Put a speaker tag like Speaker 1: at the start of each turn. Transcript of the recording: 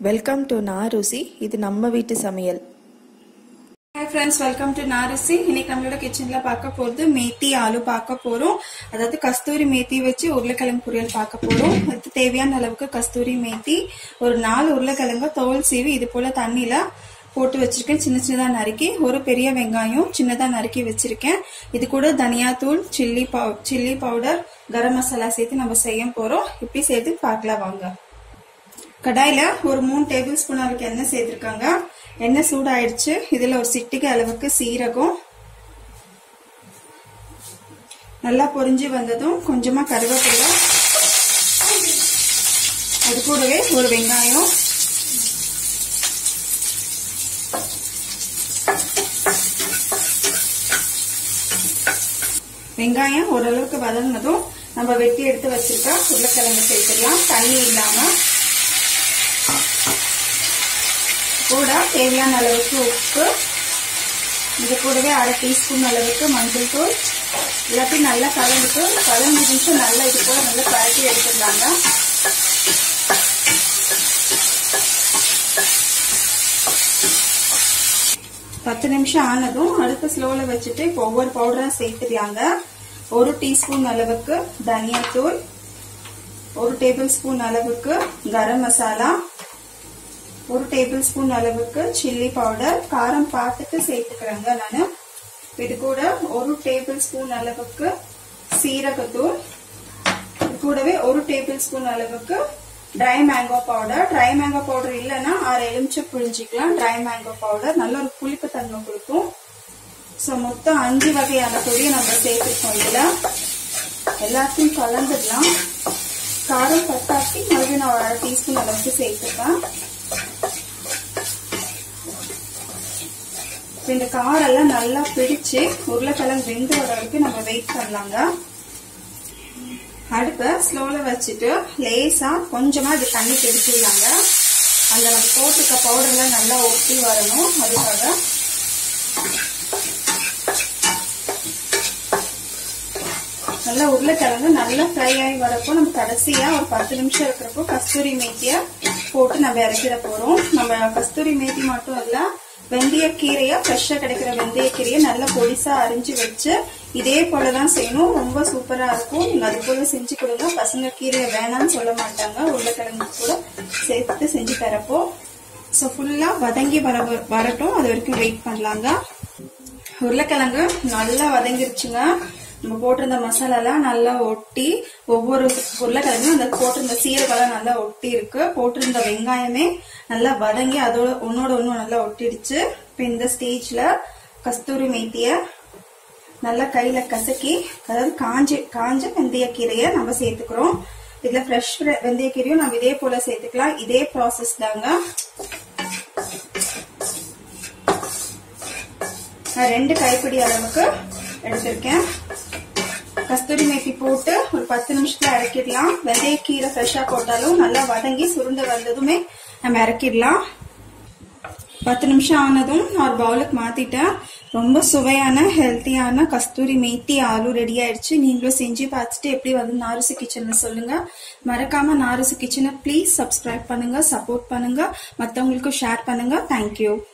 Speaker 1: welcome to நாருசி இது நம்ம வீட்டு சமையல்
Speaker 2: ஹாய் ஃப்ரெண்ட்ஸ் வெல்கம் டு நாரிசி இன்னைக்கு நம்மளோட கிச்சன்ல பார்க்க போறது மேத்தி ஆலு பார்க்க போறோம் அதாவது கஸ்தூரி மேத்தி வச்சு உருளைக்கிழங்கு பொரியல் பார்க்க போறோம் அதுக்கு தேவையான அளவுக்கு கஸ்தூரி மேத்தி ஒரு நாலு உருளைக்கிழங்கு தோல் சீவி இது போல தண்ணியில போட்டு வச்சிருக்கேன் சின்ன சின்னதா நறுக்கி ஒரு பெரிய வெங்காயம் சின்னதா நறுக்கி வச்சிருக்கேன் இது கூட தனியாத்தூள் சில்லி பவு சில்லி பவுடர் கரம் மசாலா சேர்த்து நம்ம செய்ய போறோம் இப்படி சேர்த்து பார்க்கலாம் வாங்க கடாயில ஒரு மூணு டேபிள் ஸ்பூன் அளவுக்கு எண்ணெய் சேர்த்திருக்காங்க எண்ணெய் சூடாயிடுச்சு இதுல ஒரு சிட்டிகை அளவுக்கு சீரகம் நல்லா பொரிஞ்சு வந்ததும் கொஞ்சமா கருவேப்பிலை அது கூடவே ஒரு வெங்காயம் வெங்காயம் ஓரளவுக்கு வதங்கினதும் நம்ம வெட்டி எடுத்து வச்சிருக்க உருளைக்கிழங்கு சேர்த்துக்கலாம் தண்ணி இல்லாம கூட தேவையான அளவுக்கு உப்பு இது கூடவே அரை டீஸ்பூன் அளவுக்கு மஞ்சள் தூள் எல்லாத்தையும் நல்லா கலந்துட்டு பதினஞ்சு நிமிஷம் நல்லா இது போல நல்லா பரட்டி எடுத்துடலாங்க பத்து நிமிஷம் ஆனதும் அடுப்பு ஸ்லோல வச்சுட்டு இப்போ ஒவ்வொரு பவுடரா சேர்த்துடலாங்க ஒரு டீஸ்பூன் அளவுக்கு தனியாத்தூள் ஒரு டேபிள் ஸ்பூன் அளவுக்கு கரம் மசாலா ஒரு டேபிள் ஸ்பூன் அளவுக்கு சில்லி பவுடர் காரம் பார்த்துட்டு சேர்த்துக்கிறேங்க நான் இது கூட ஒரு டேபிள் ஸ்பூன் அளவுக்கு சீரகத்தூள் இது கூடவே ஒரு டேபிள் ஸ்பூன் அளவுக்கு dry mango powder dry mango powder இல்லைன்னா ஆறு எலுமிச்சை புழிஞ்சிக்கலாம் ட்ரை மேங்கோ பவுடர் நல்ல ஒரு புளிப்பு தன்மை கொடுக்கும் ஸோ மொத்தம் அஞ்சு வகையான பொடியை நம்ம சேர்த்துருக்கோம் இதில் எல்லாத்தையும் கலந்துடலாம் காரம் பத்தாக்கி மறுபடியும் நான் ஒரு அரை டீஸ்பூன் அளவுக்கு சேர்த்துப்பேன் இந்த காரெல்லாம் நல்லா பிடிச்சு உருளைக்கிழங்கு வெந்து வர வரைக்கும் நம்ம வெயிட் பண்ணலாங்க அடுப்பை ஸ்லோல வச்சுட்டு லேசா கொஞ்சமா இது தண்ணி தெளிச்சுடலாங்க அந்த நம்ம போட்டிருக்க பவுடர்லாம் நல்லா ஒட்டி வரணும் அதுக்காக நல்லா உருளைக்கிழங்கு நல்லா ஃப்ரை ஆகி வரப்போ நம்ம கடைசியா ஒரு பத்து நிமிஷம் இருக்கிறப்போ கஸ்தூரி மேத்திய போட்டு நம்ம இறக்கிட போறோம் நம்ம கஸ்தூரி மேத்தி மட்டும் இல்ல வெந்தய கீரையா ஃப்ரெஷ்ஷா கிடைக்கிற வெந்தய கீரையை நல்லா பொடிசா அரிஞ்சு வச்சு இதே போலதான் செய்யணும் ரொம்ப சூப்பரா இருக்கும் நீங்க அது போல செஞ்சு கொடுங்க பசங்க கீரையை வேணாம்னு சொல்ல மாட்டாங்க உருளைக்கிழங்கு கூட சேர்த்து செஞ்சு தரப்போ ஸோ ஃபுல்லா வதங்கி வர வரட்டும் அது வரைக்கும் வெயிட் பண்ணலாங்க உருளைக்கிழங்கு நல்லா வதங்கிருச்சுங்க நம்ம போட்டிருந்த மசாலாலாம் நல்லா ஒட்டி ஒவ்வொரு உருளைக்கிழங்கும் அந்த போட்டிருந்த சீரகெல்லாம் நல்லா ஒட்டி இருக்கு போட்டிருந்த வெங்காயமே நல்லா வதங்கி அதோட ஒன்னோட ஒன்னும் நல்லா ஒட்டிடுச்சு இப்போ இந்த ஸ்டேஜ்ல கஸ்தூரி மேத்திய நல்லா கையில கசக்கி அதாவது காஞ்சி காஞ்ச வெந்தயக்கீரையை நம்ம சேர்த்துக்கிறோம் இதுல ஃப்ரெஷ் வெந்தயக்கீரையும் நம்ம இதே போல சேர்த்துக்கலாம் இதே ப்ராசஸ் தாங்க நான் ரெண்டு கைப்பிடி அளவுக்கு எடுத்திருக்கேன் கஸ்தூரி மேத்தி போட்டு ஒரு பத்து நிமிஷத்துல இறக்கிடலாம் வெந்தயக்கீரை ஃப்ரெஷ்ஷா போட்டாலும் நல்லா வதங்கி சுருண்டு வந்ததுமே நம்ம இறக்கிடலாம் பத்து நிமிஷம் ஆனதும் நான் ஒரு பவுலுக்கு மாத்திட்டேன் ரொம்ப சுவையான ஹெல்த்தியான கஸ்தூரி மேத்தி ஆலு ரெடி ஆயிடுச்சு நீங்களும் செஞ்சு பார்த்துட்டு எப்படி வந்து நாருசு கிச்சன் சொல்லுங்க மறக்காம நாருசு கிச்சனை ப்ளீஸ் சப்ஸ்கிரைப் பண்ணுங்க சப்போர்ட் பண்ணுங்க மற்றவங்களுக்கும் ஷேர் பண்ணுங்க தேங்க்யூ